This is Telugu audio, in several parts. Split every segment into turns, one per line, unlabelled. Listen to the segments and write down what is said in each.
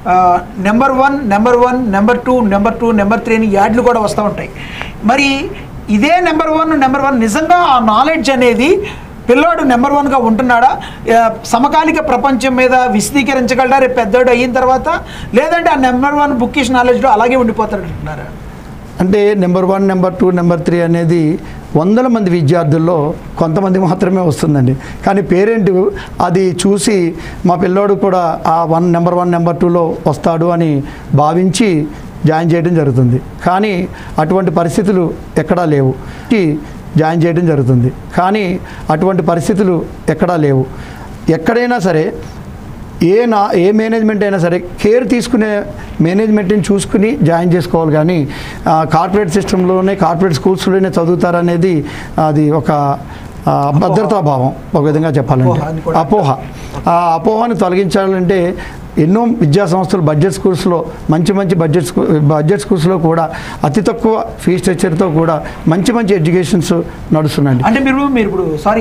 Number one number one number two number two number three అని యాడ్లు కూడా వస్తూ ఉంటాయి మరి ఇదే నెంబర్ వన్ నెంబర్ వన్ నిజంగా ఆ నాలెడ్జ్ అనేది పిల్లోడు నెంబర్ వన్గా ఉంటున్నాడా ఆ, సమకాలిక ప్రపంచం మీద విశదీకరించగలడా రేపు పెద్దోడు అయిన తర్వాత లేదంటే ఆ నెంబర్ వన్ బుక్కిష్ నాలెడ్జ్లో అలాగే ఉండిపోతాడు అంటున్నారా
అంటే number one number two number three అనేది వందల మంది విద్యార్థుల్లో కొంతమంది మాత్రమే వస్తుందండి కానీ పేరెంట్ అది చూసి మా పిల్లోడు కూడా ఆ వన్ నెంబర్ వన్ నెంబర్ టూలో వస్తాడు అని భావించి జాయిన్ చేయడం జరుగుతుంది కానీ అటువంటి పరిస్థితులు ఎక్కడా లేవు ఈ జాయిన్ చేయడం జరుగుతుంది కానీ అటువంటి పరిస్థితులు ఎక్కడా లేవు ఎక్కడైనా సరే ఏ నా ఏ మేనేజ్మెంట్ అయినా సరే కేర్ తీసుకునే మేనేజ్మెంట్ని చూసుకుని జాయిన్ చేసుకోవాలి కానీ ఆ, కార్పొరేట్ సిస్టంలోనే కార్పొరేట్ స్కూల్స్లోనే చదువుతారనేది అది ఒక ఆ, భద్రతా భావం ఒక విధంగా చెప్పాలంటే
అపోహ అని కూడా
అపోహ ఆ అపోహని తొలగించాలంటే ఎన్నో విద్యా సంస్థలు బడ్జెట్ స్కూల్స్లో మంచి మంచి బడ్జెట్ స్కూ బడ్జెట్ స్కూల్స్లో కూడా అతి తక్కువ ఫీ స్ట్రక్చర్తో కూడా మంచి మంచి ఎడ్యుకేషన్స్ నడుస్తున్నాయండి
అంటే మీరు మీరు ఇప్పుడు సారీ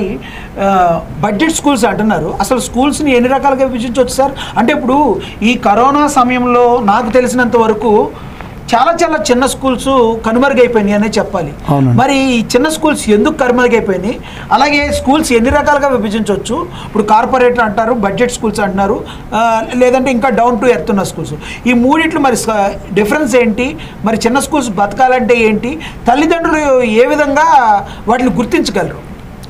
బడ్జెట్ స్కూల్స్ అంటున్నారు అసలు స్కూల్స్ని ఎన్ని రకాలుగా విభజించవచ్చు సార్ అంటే ఇప్పుడు ఈ కరోనా సమయంలో నాకు తెలిసినంత వరకు చాలా చాలా చిన్న స్కూల్స్ కనుమరుగైపోయినాయి అనే చెప్పాలి
అవునండి.
మరి ఈ చిన్న స్కూల్స్ ఎందుకు కనుమరుగైపోయినాయి అలాగే స్కూల్స్ ఎన్ని రకాలుగా విభజించవచ్చు ఇప్పుడు కార్పొరేట్ అంటారు బడ్జెట్ స్కూల్స్ అంటున్నారు ఆ, లేదంటే ఇంకా డౌన్ టు ఎర్త్ ఉన్న స్కూల్స్ ఈ మూడిట్లు మరి డిఫరెన్స్ ఏంటి మరి చిన్న స్కూల్స్ బతకాలంటే ఏంటి తల్లిదండ్రులు ఏ విధంగా వాటిని గుర్తించగలరు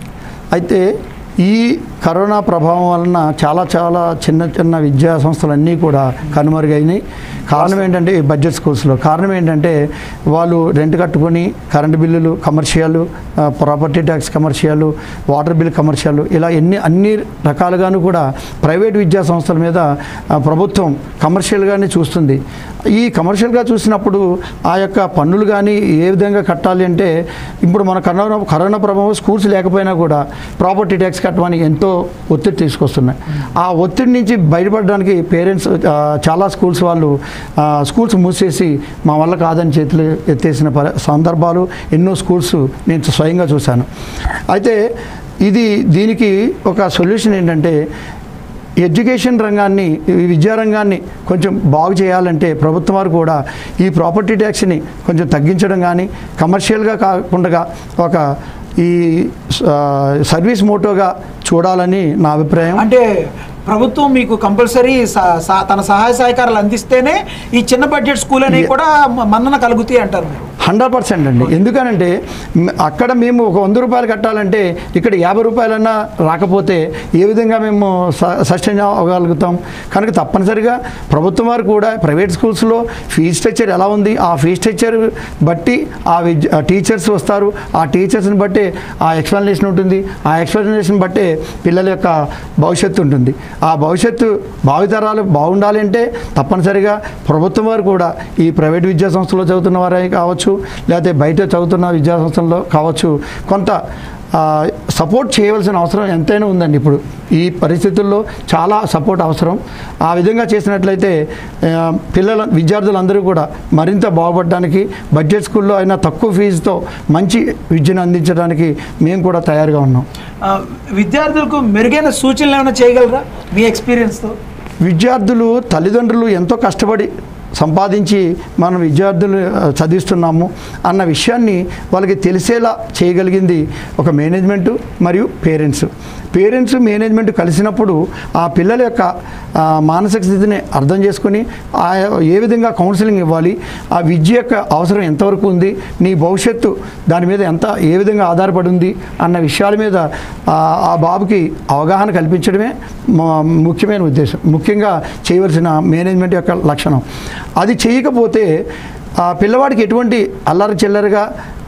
అయితే ఈ కరోనా ప్రభావం వలన చాలా చాలా చిన్న చిన్న విద్యా సంస్థలన్నీ కూడా కనుమరుగైనాయి కారణం ఏంటంటే ఈ బడ్జెట్ స్కూల్స్లో కారణం ఏంటంటే వాళ్ళు రెంట్ కట్టుకొని కరెంటు బిల్లులు commercial property tax commercial water bill commercial ఇలా ఎన్ని అన్ని రకాలుగాను కూడా ప్రైవేట్ విద్యా సంస్థల మీద ఆ, ప్రభుత్వం కమర్షియల్గానే చూస్తుంది ఈ కమర్షియల్గా చూసినప్పుడు ఆ యొక్క పన్నులు కానీ ఏ విధంగా కట్టాలి అంటే ఇప్పుడు మన కరోనా కరోనా ప్రభావం స్కూల్స్ లేకపోయినా కూడా ప్రాపర్టీ ట్యాక్స్ కట్టమని ఎంతో ఒత్తిడి తీసుకొస్తున్నాయి ఆ ఒత్తిడి నుంచి బయటపడడానికి పేరెంట్స్ చాలా స్కూల్స్ వాళ్ళు ఆ, స్కూల్స్ మూసేసి మా వల్ల కాదని చేతులు ఎత్తేసిన పరి సందర్భాలు ఎన్నో స్కూల్స్ నేను స్వయంగా చూశాను అయితే ఇది దీనికి ఒక సొల్యూషన్ ఏంటంటే ఎడ్యుకేషన్ రంగాన్ని ఈ విద్యా రంగాన్ని కొంచెం బాగు చేయాలంటే ప్రభుత్వం వారు కూడా ఈ ప్రాపర్టీ ట్యాక్స్ని కొంచెం తగ్గించడం కానీ కమర్షియల్గా కాకుండా ఒక ఈ ఆ, సర్వీస్ మోటోగా చూడాలని నా అభిప్రాయం
అంటే ప్రభుత్వం మీకు కంపల్సరీ స- స- తన సహాయ సహకారాలు అందిస్తేనే ఈ చిన్న బడ్జెట్ స్కూల్ అనేవి కూడా మ- మన్నన కలుగుతాయి అంటారు మీరు
హండ్రెడ్ పర్సెంట్ అండి ఎందుకనంటే మ్, అక్కడ మేము ఒక వంద రూపాయలు కట్టాలంటే ఇక్కడ యాభై రూపాయలన్నా రాకపోతే ఏ విధంగా మేము సస్టైన్ అవ్వగలుగుతాం కనుక తప్పనిసరిగా ప్రభుత్వం వారు కూడా ప్రైవేట్ స్కూల్స్లో ఫీ స్ట్రక్చర్ ఎలా ఉంది ఆ ఫీ స్ట్రక్చర్ బట్టి ఆ విద్య ఆ టీచర్స్ వస్తారు ఆ టీచర్స్ని బట్టి ఆ ఎక్స్ప్లెనేషన్ ఉంటుంది ఆ ఎక్స్ప్లెనేషన్ బట్టే పిల్లల యొక్క భవిష్యత్తు ఉంటుంది ఆ భవిష్యత్తు భావితరాలు బాగుండాలి అంటే తప్పనిసరిగా ప్రభుత్వం వారు కూడా ఈ ప్రైవేట్ విద్యా సంస్థలో చదువుతున్న వారే కావచ్చు లేకపోతే బయట చదువుతున్న విద్యా సంస్థల్లో కావచ్చు కొంత ఆ, సపోర్ట్ చేయవలసిన అవసరం ఎంతైనా ఉందండి ఇప్పుడు ఈ పరిస్థితుల్లో చాలా సపోర్ట్ అవసరం ఆ విధంగా చేసినట్లయితే ఆ, పిల్లల విద్యార్థులందరూ కూడా మరింత బాగుపడడానికి బడ్జెట్ స్కూల్లో అయినా తక్కువ ఫీజుతో మంచి విద్యను అందించడానికి మేము కూడా తయారుగా ఉన్నాం
ఆ, విద్యార్థులకు మెరుగైన సూచనలు ఏమైనా చేయగలరా మీ ఎక్స్పీరియన్స్తో
విద్యార్థులు తల్లిదండ్రులు ఎంతో కష్టపడి సంపాదించి మనం విద్యార్థులు ఆ, చదివిస్తున్నాము అన్న విషయాన్ని వాళ్ళకి తెలిసేలా చేయగలిగింది ఒక మేనేజ్మెంటు మరియు పేరెంట్స్ పేరెంట్స్ మేనేజ్మెంట్ కలిసినప్పుడు ఆ పిల్లల యొక్క ఆ, మానసిక స్థితిని అర్థం చేసుకొని ఆ ఏ విధంగా కౌన్సిలింగ్ ఇవ్వాలి ఆ విద్య యొక్క అవసరం ఎంతవరకు ఉంది నీ భవిష్యత్తు దాని మీద ఎంత ఏ విధంగా ఆధారపడి ఉంది అన్న విషయాల మీద ఆ, ఆ బాబుకి అవగాహన కల్పించడమే మా ముఖ్యమైన ఉద్దేశం ముఖ్యంగా చేయవలసిన మేనేజ్మెంట్ యొక్క లక్షణం అది చేయకపోతే ఆ పిల్లవాడికి ఎటువంటి అల్లరి చిల్లరగా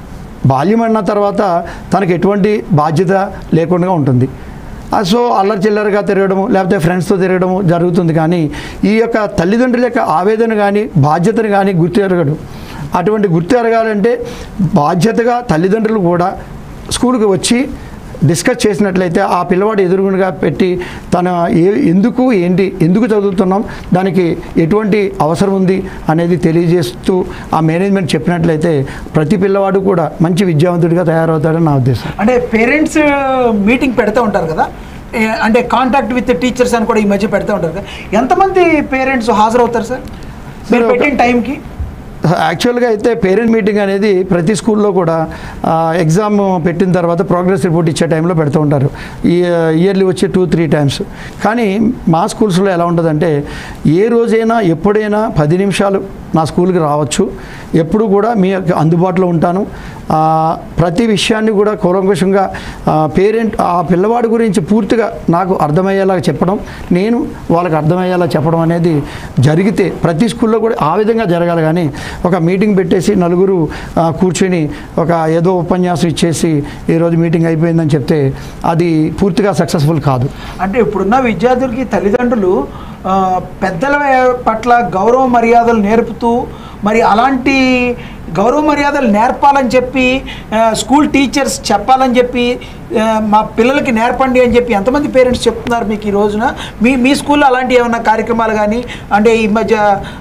బాల్యం అన్న తర్వాత తనకు ఎటువంటి బాధ్యత లేకుండా ఉంటుంది ఆ, సో అల్లరి చిల్లరగా తిరగడము లేకపోతే ఫ్రెండ్స్తో తిరగడము జరుగుతుంది కానీ ఈ యొక్క తల్లిదండ్రుల యొక్క ఆవేదన కానీ బాధ్యతను కానీ గుర్తు ఎరగడు అటువంటి గుర్తు ఎరగాలంటే బాధ్యతగా తల్లిదండ్రులు కూడా స్కూల్కి వచ్చి డిస్కస్ చేసినట్లయితే ఆ పిల్లవాడు ఎదురుగుగా పెట్టి తన ఏ ఎందుకు ఏంటి ఎందుకు చదువుతున్నాం దానికి ఎటువంటి అవసరం ఉంది అనేది తెలియజేస్తూ ఆ మేనేజ్మెంట్ చెప్పినట్లయితే ప్రతి పిల్లవాడు కూడా మంచి విద్యావంతుడిగా తయారవుతాడని నా ఉద్దేశం
అంటే పేరెంట్స్ మీటింగ్ పెడతా ఉంటారు కదా ఏ- అంటే కాంటాక్ట్ విత్ టీచర్స్ అని కూడా ఈ మధ్య పెడతా ఉంటారు కదా ఎంతమంది పేరెంట్స్ హాజరవుతారు సార్ మీరు
ఒక-
పెట్టిన టైంకి
యాక్చువల్గా అయితే పేరెంట్ మీటింగ్ అనేది ప్రతి స్కూల్లో కూడా ఆ, ఎగ్జామ్ పెట్టిన తర్వాత ప్రోగ్రెస్ రిపోర్ట్ ఇచ్చే టైంలో పెడుతూ ఉంటారు ఈ ఇయర్లీ వచ్చే టూ త్రీ టైమ్స్ కానీ మా స్కూల్స్లో ఎలా ఉంటుందంటే ఏ రోజైనా ఎప్పుడైనా పది నిమిషాలు నా స్కూల్కి రావచ్చు ఎప్పుడు కూడా మీ యొక్క అందుబాటులో ఉంటాను ఆ, ప్రతి విషయాన్ని కూడా కూలంకుషంగా పేరెంట్ ఆ పిల్లవాడి గురించి పూర్తిగా నాకు అర్థమయ్యేలా చెప్పడం నేను వాళ్ళకి అర్థమయ్యేలా చెప్పడం అనేది జరిగితే ప్రతి స్కూల్లో కూడా ఆ విధంగా జరగాలి కానీ ఒక మీటింగ్ పెట్టేసి నలుగురు ఆ, కూర్చొని ఒక ఏదో ఉపన్యాసం ఇచ్చేసి ఈరోజు మీటింగ్ అయిపోయిందని చెప్తే అది పూర్తిగా సక్సెస్ఫుల్ కాదు
అంటే ఇప్పుడున్న విద్యార్థులకి తల్లిదండ్రులు ఆ, పెద్దల పట్ల గౌరవ మర్యాదలు నేర్పుతూ మరి అలాంటి గౌరవ మర్యాదలు నేర్పాలని చెప్పి ఆ, స్కూల్ టీచర్స్ చెప్పాలని చెప్పి ఆ, మా పిల్లలకి నేర్పండి అని చెప్పి ఎంతమంది పేరెంట్స్ చెప్తున్నారు మీకు ఈ రోజున మీ మీ స్కూల్లో అలాంటి ఏమైనా కార్యక్రమాలు కానీ అంటే ఈ మధ్య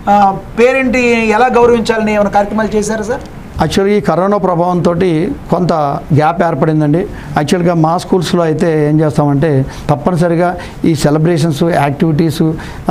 పేరెంట్ ఎలా గౌరవించాలని ఏమైనా కార్యక్రమాలు చేశారా సార్
యాక్చువల్గా ఈ కరోనా ప్రభావంతో కొంత గ్యాప్ ఏర్పడిందండి యాక్చువల్గా మా స్కూల్స్లో అయితే ఏం చేస్తామంటే తప్పనిసరిగా ఈ సెలబ్రేషన్స్ యాక్టివిటీస్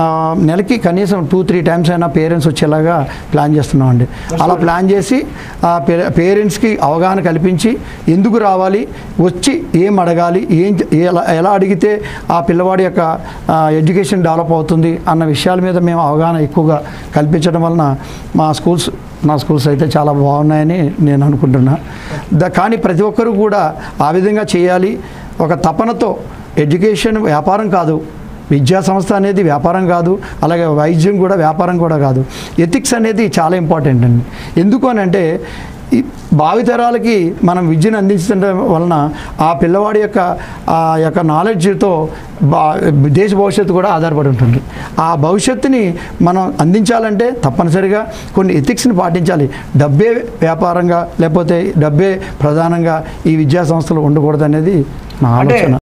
నెలకి కనీసం టూ త్రీ టైమ్స్ అయినా పేరెంట్స్ వచ్చేలాగా ప్లాన్ చేస్తున్నామండి అలా ప్లాన్ చేసి ఆ పేరెంట్స్కి అవగాహన కల్పించి ఎందుకు రావాలి వచ్చి ఏం అడగాలి ఏం ఎలా ఎలా అడిగితే ఆ పిల్లవాడి యొక్క ఎడ్యుకేషన్ డెవలప్ అవుతుంది అన్న విషయాల మీద మేము అవగాహన ఎక్కువగా కల్పించడం వలన మా స్కూల్స్ నా స్కూల్స్ అయితే చాలా బాగున్నాయని నేను అనుకుంటున్నా ద కానీ ప్రతి ఒక్కరూ కూడా ఆ విధంగా చేయాలి ఒక తపనతో ఎడ్యుకేషన్ వ్యాపారం కాదు విద్యా సంస్థ అనేది వ్యాపారం కాదు అలాగే వైద్యం కూడా వ్యాపారం కూడా కాదు ఎథిక్స్ అనేది చాలా ఇంపార్టెంట్ అండి ఎందుకు అని అంటే ఈ భావితరాలకి మనం విద్యను అందించడం వలన ఆ పిల్లవాడి యొక్క ఆ యొక్క నాలెడ్జ్తో బా దేశ భవిష్యత్తు కూడా ఆధారపడి ఉంటుంది ఆ భవిష్యత్తుని మనం అందించాలంటే తప్పనిసరిగా కొన్ని ఎథిక్స్ని పాటించాలి డబ్బే వ్యాపారంగా లేకపోతే డబ్బే ప్రధానంగా ఈ విద్యా సంస్థలు ఉండకూడదు అనేది నా
అంటే
ఆలోచన